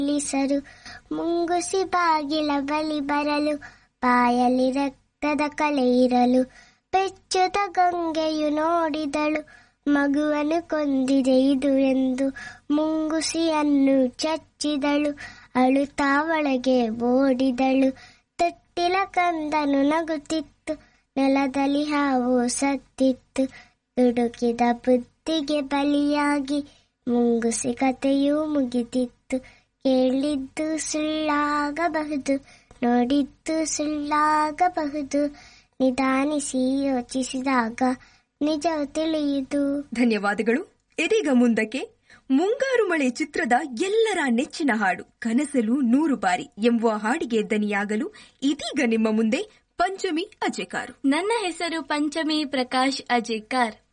ನಿಲ್ಲಿಸರು ಮುಂಗುಸಿ ಬಾಗಿಲ ಬಳಿ ಬರಲು ಬಾಯಲ್ಲಿ ರಕ್ತದ ಕಲೆ ಇರಲು ಬೆಚ್ಚದ ಗಂಗೆಯು ನೋಡಿದಳು ಮಗುವನ್ನು ಕೊಂದಿದೆ ಇದು ಎಂದು ಮುಂಗುಸಿಯನ್ನು ಚಚ್ಚಿದಳು ಅಳುತ್ತಾ ಒಳಗೆ ಓಡಿದಳು ತೊಟ್ಟಿಲ ಕಂದನು ನಗುತ್ತಿತ್ತು ನೆಲದಲ್ಲಿ ಹಾವು ಸತ್ತಿತ್ತು ದುಡುಕಿದ ಬುದ್ಧಿಗೆ ಬಲಿಯಾಗಿ ಮುಂಗುಸಿ ಕಥೆಯೂ ಮುಗಿದಿತ್ತು ಕೇಳಿದ್ದು ಸುಳ್ಳಾಗಬಹುದು ನೋಡಿದ್ದು ಸುಳ್ಳಾಗಬಹುದು ನಿಧಾನಿಸಿ ಯೋಚಿಸಿದಾಗ ನಿಜವು ತಿಳಿಯಿತು ಧನ್ಯವಾದಗಳು ಇದೀಗ ಮುಂದಕ್ಕೆ ಮುಂಗಾರು ಮಳೆ ಚಿತ್ರದ ಎಲ್ಲರ ನೆಚ್ಚಿನ ಹಾಡು ಕನಸಲು ನೂರು ಬಾರಿ ಎಂಬುವ ಹಾಡಿಗೆ ದನಿಯಾಗಲು ಇದೀಗ ನಿಮ್ಮ ಮುಂದೆ ಪಂಚಮಿ ಅಜೆಕಾರು ನನ್ನ ಹೆಸರು ಪಂಚಮಿ ಪ್ರಕಾಶ್ ಅಜೇಕರ್